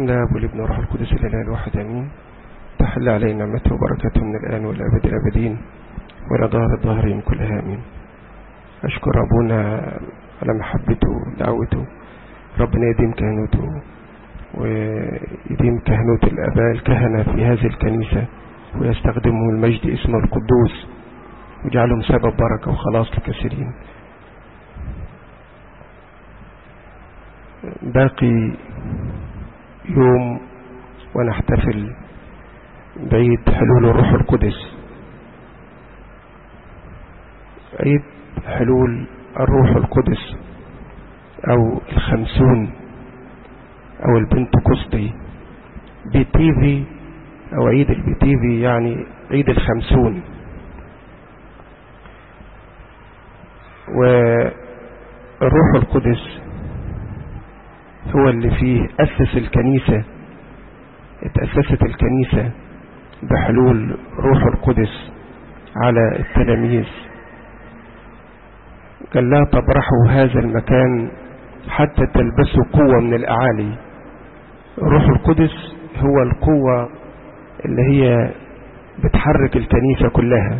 بسم الله والابن والروح القدس الاله الواحد امين تحل علينا نعمته وبركاته من الان والابد الابدين ولا ظهر الظاهرين كلها امين اشكر ابونا على محبته ودعوته ربنا يديم كهنوته ويديم كهنوت الاباء الكهنه في هذه الكنيسه ويستخدمه المجد اسمه القدوس ويجعلهم سبب بركه وخلاص لكثيرين باقي يوم ونحتفل بعيد حلول الروح القدس عيد حلول الروح القدس او الخمسون او البنتكوستي بيتيفي او عيد البيتيفي يعني عيد الخمسون والروح القدس هو اللي فيه أسس الكنيسة اتأسست الكنيسة بحلول روح القدس على التلاميذ قال لا تبرحوا هذا المكان حتى تلبسوا قوة من الأعالي روح القدس هو القوة اللي هي بتحرك الكنيسة كلها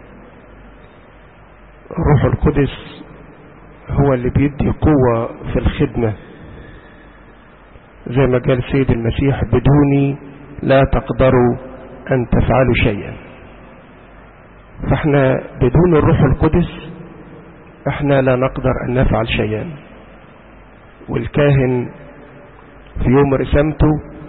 روح القدس هو اللي بيدي قوة في الخدمة زي ما قال سيد المسيح بدوني لا تقدروا أن تفعلوا شيئا فاحنا بدون الروح القدس احنا لا نقدر أن نفعل شيئا والكاهن في يوم رسامته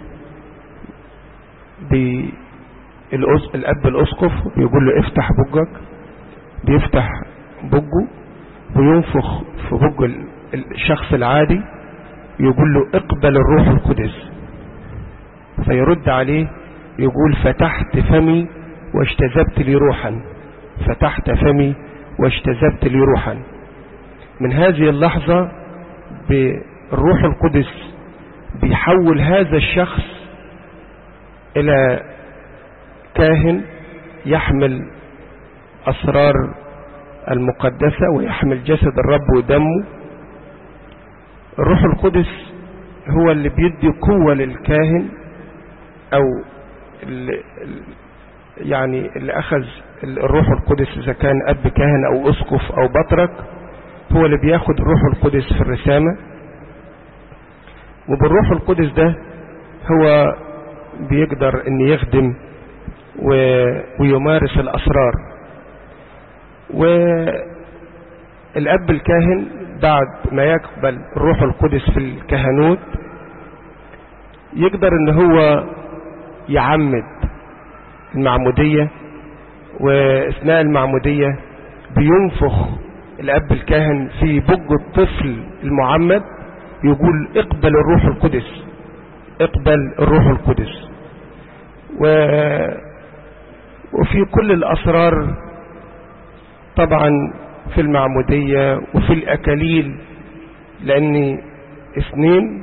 الأب الأسقف بيقول له افتح بجك بيفتح بجه وينفخ في بج الشخص العادي يقول له اقبل الروح القدس فيرد عليه يقول فتحت فمي واجتذبت لي روحا فتحت فمي واجتذبت لي روحا من هذه اللحظة بالروح القدس بيحول هذا الشخص إلى كاهن يحمل أسرار المقدسة ويحمل جسد الرب ودمه الروح القدس هو اللي بيدي قوة للكاهن او اللي يعني اللي اخذ الروح القدس اذا كان اب كاهن او اسقف او بطرك هو اللي بياخد الروح القدس في الرسامة وبالروح القدس ده هو بيقدر ان يخدم ويمارس الاسرار والاب الكاهن بعد ما يقبل الروح القدس في الكهنوت يقدر ان هو يعمد المعمودية واثناء المعمودية بينفخ الاب الكاهن في بج الطفل المعمد يقول اقبل الروح القدس اقبل الروح القدس و وفي كل الاسرار طبعا في المعمودية وفي الأكاليل لأن اثنين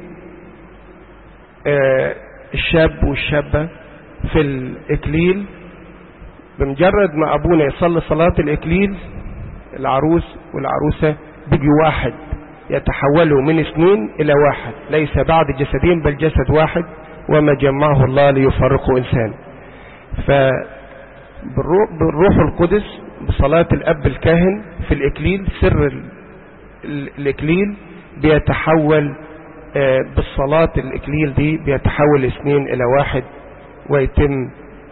آه الشاب والشابة في الإكليل بمجرد ما أبونا يصلي صلاة الإكليل العروس والعروسة بيجي واحد يتحولوا من اثنين إلى واحد ليس بعد جسدين بل جسد واحد وما جمعه الله ليفرقه إنسان فبالروح القدس بصلاة الأب الكاهن في الإكليل سر الإكليل بيتحول بالصلاة الإكليل دي بيتحول اثنين إلى واحد ويتم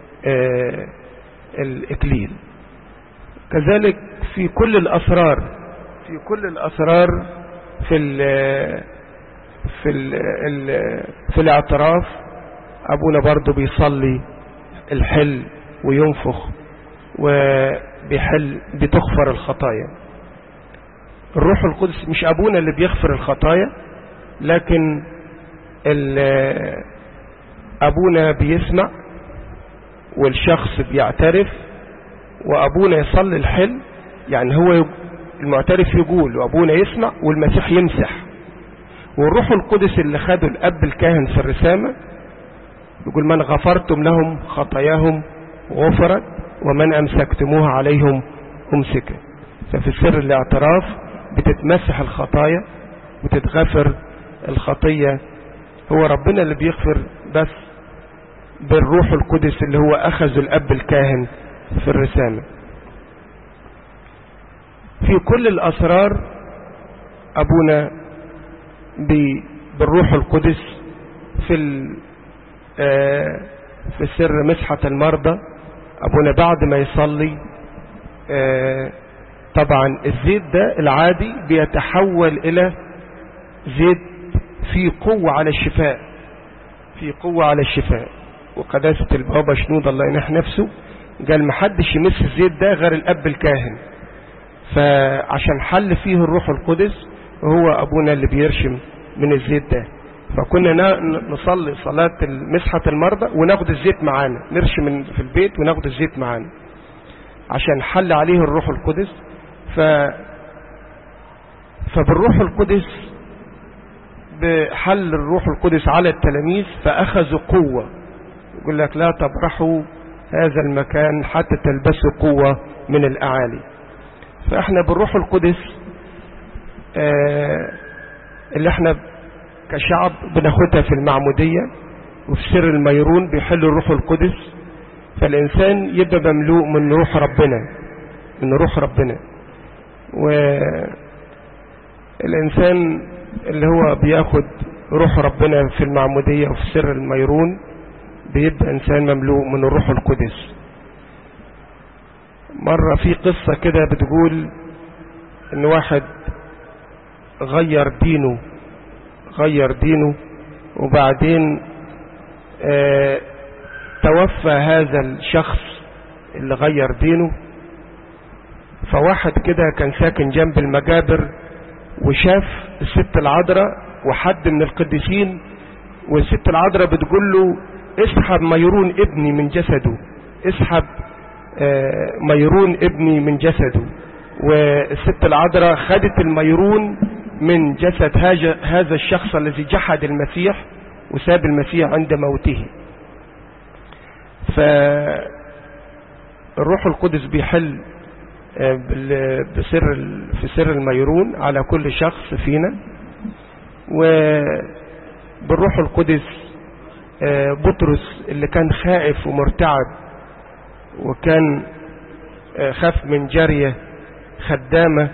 الإكليل كذلك في كل الأسرار في كل الأسرار في ال في ال في الاعتراف أبونا برضو بيصلي الحل وينفخ وبيحل بتغفر الخطايا الروح القدس مش أبونا اللي بيغفر الخطايا لكن أبونا بيسمع والشخص بيعترف وأبونا يصلي الحل يعني هو المعترف يقول وأبونا يسمع والمسيح يمسح والروح القدس اللي خده الأب الكاهن في الرسامة يقول من غفرتم لهم خطاياهم غفرت ومن أمسكتموها عليهم أمسكت ففي سر الاعتراف بتتمسح الخطايا وتتغفر الخطية هو ربنا اللي بيغفر بس بالروح القدس اللي هو أخذ الأب الكاهن في الرسامة في كل الأسرار أبونا بالروح القدس في في سر مسحة المرضى أبونا بعد ما يصلي طبعا الزيت ده العادي بيتحول إلى زيت فيه قوة على الشفاء في قوة على الشفاء وقداسة البابا شنود الله ينح نفسه قال محدش يمس الزيت ده غير الأب الكاهن فعشان حل فيه الروح القدس هو أبونا اللي بيرشم من الزيت ده فكنا نصلي صلاة مسحة المرضى وناخد الزيت معانا نرشم في البيت وناخد الزيت معانا عشان حل عليه الروح القدس ف فبالروح القدس بحل الروح القدس على التلاميذ فأخذوا قوة يقول لك لا تبرحوا هذا المكان حتى تلبسوا قوة من الأعالي فإحنا بالروح القدس آه اللي احنا كشعب بناخدها في المعمودية وفي سر الميرون بيحل الروح القدس فالإنسان يبقى مملوء من روح ربنا من روح ربنا والإنسان اللي هو بياخد روح ربنا في المعمودية وفي سر الميرون بيبقى إنسان مملوء من الروح القدس مرة في قصة كده بتقول إن واحد غير دينه غير دينه وبعدين آه توفى هذا الشخص اللي غير دينه فواحد كده كان ساكن جنب المجابر وشاف الست العذراء وحد من القديسين والست العذراء بتقول له اسحب ميرون ابني من جسده اسحب آه ميرون ابني من جسده والست العذراء خدت الميرون من جسد هذا الشخص الذي جحد المسيح وساب المسيح عند موته فالروح القدس بيحل بسر في سر الميرون على كل شخص فينا وبالروح القدس بطرس اللي كان خائف ومرتعب وكان خاف من جارية خدامة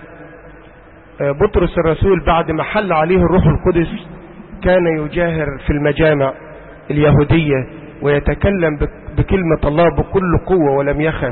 بطرس الرسول بعد ما حل عليه الروح القدس كان يجاهر في المجامع اليهودية ويتكلم بكلمة الله بكل قوة ولم يخف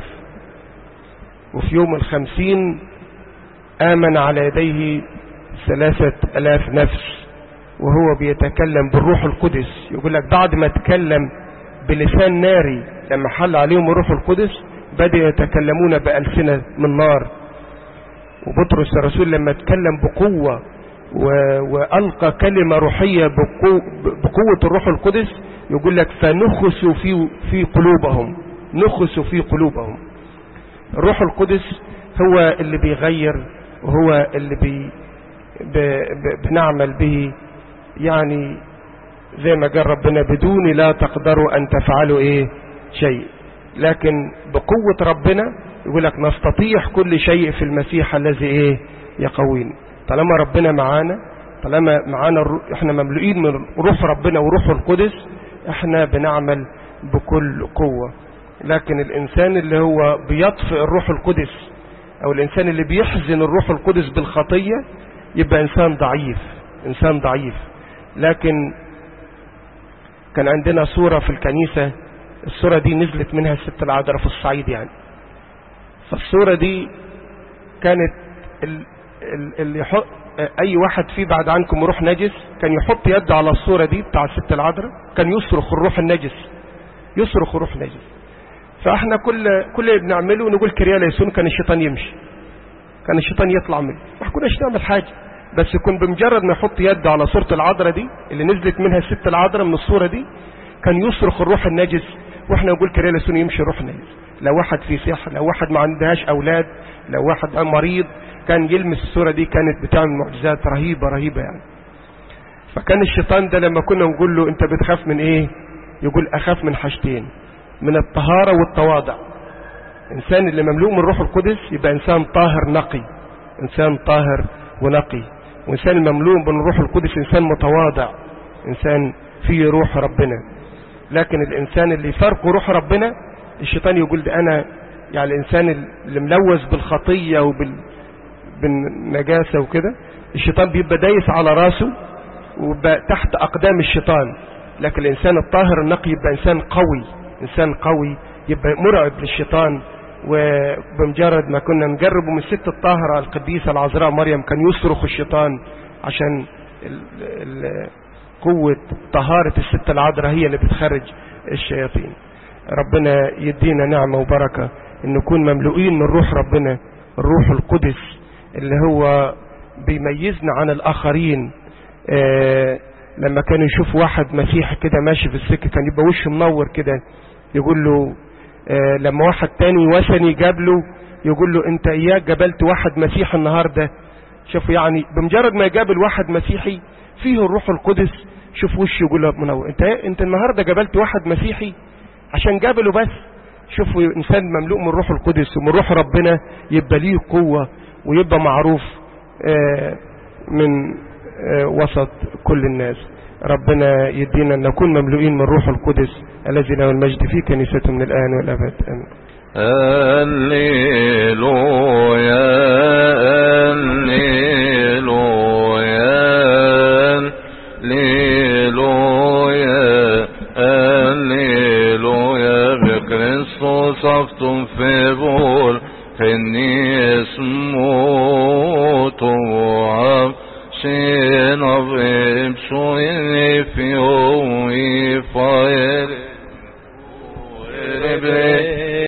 وفي يوم الخمسين آمن على يديه ثلاثة ألاف نفس وهو بيتكلم بالروح القدس يقول لك بعد ما تكلم بلسان ناري لما حل عليهم الروح القدس بدأ يتكلمون بألسنة من نار وبطرس الرسول لما اتكلم بقوة و... وألقى كلمة روحية بقو... بقوة الروح القدس يقول لك فنخسوا في في قلوبهم نخسوا في قلوبهم الروح القدس هو اللي بيغير وهو اللي بي ب... ب... بنعمل به يعني زي ما قال ربنا بدون لا تقدروا أن تفعلوا إيه شيء لكن بقوة ربنا يقول لك نستطيع كل شيء في المسيح الذي إيه يقوينا طالما ربنا معانا طالما معانا احنا مملوئين من روح ربنا وروح القدس احنا بنعمل بكل قوة لكن الانسان اللي هو بيطفئ الروح القدس او الانسان اللي بيحزن الروح القدس بالخطية يبقى انسان ضعيف انسان ضعيف لكن كان عندنا صورة في الكنيسة الصورة دي نزلت منها الست العذراء في الصعيد يعني فالصورة دي كانت اللي يحط اي واحد فيه بعد عنكم روح نجس كان يحط يده على الصورة دي بتاع الست العذراء كان يصرخ الروح النجس يصرخ الروح النجس فاحنا كل كل اللي بنعمله نقول كريا ليسون كان الشيطان يمشي كان الشيطان يطلع منه ما كناش نعمل حاجة بس يكون بمجرد ما يحط يده على صورة العذراء دي اللي نزلت منها الست العذراء من الصورة دي كان يصرخ الروح النجس واحنا نقول كريا ليسون يمشي الروح النجس لو واحد في سحر لو واحد ما عندهاش اولاد لو واحد مريض كان يلمس الصورة دي كانت بتعمل معجزات رهيبة رهيبة يعني فكان الشيطان ده لما كنا نقول له انت بتخاف من ايه يقول اخاف من حاجتين من الطهارة والتواضع انسان اللي مملوء من روح القدس يبقى انسان طاهر نقي انسان طاهر ونقي وانسان المملوء من روح القدس انسان متواضع انسان فيه روح ربنا لكن الانسان اللي يفارقه روح ربنا الشيطان يقول ده انا يعني الانسان اللي ملوث بالخطيه وبال بالنجاسه وكده الشيطان بيبقى دايس على راسه وبقى تحت اقدام الشيطان لكن الانسان الطاهر النقي يبقى انسان قوي انسان قوي يبقى مرعب للشيطان وبمجرد ما كنا نجربه من الست الطاهرة القديسة العذراء مريم كان يصرخ الشيطان عشان ال ال قوة طهارة الست العذراء هي اللي بتخرج الشياطين ربنا يدينا نعمة وبركة ان نكون مملوئين من روح ربنا الروح القدس اللي هو بيميزنا عن الاخرين آه لما كانوا يشوفوا واحد مسيحي كده ماشي في السكة كان يبقى وشه منور كده يقول له آه لما واحد تاني وثني جاب له يقول له انت اياك جبلت واحد مسيحي النهارده شوفوا يعني بمجرد ما يقابل واحد مسيحي فيه الروح القدس شوف وشه يقول له منور انت انت النهارده جبلت واحد مسيحي عشان جابله بس شوفوا انسان مملوء من الروح القدس ومن روح ربنا يبقى ليه قوه ويبقى معروف آه من آه وسط كل الناس ربنا يدينا ان نكون مملوئين من روح القدس الذي له المجد في كنيسته من الان والابد امين هللويا هللويا هللويا هللويا بكريستوس افتم في بول خني اسموتو عب شين ابيب شوين في يومي فاير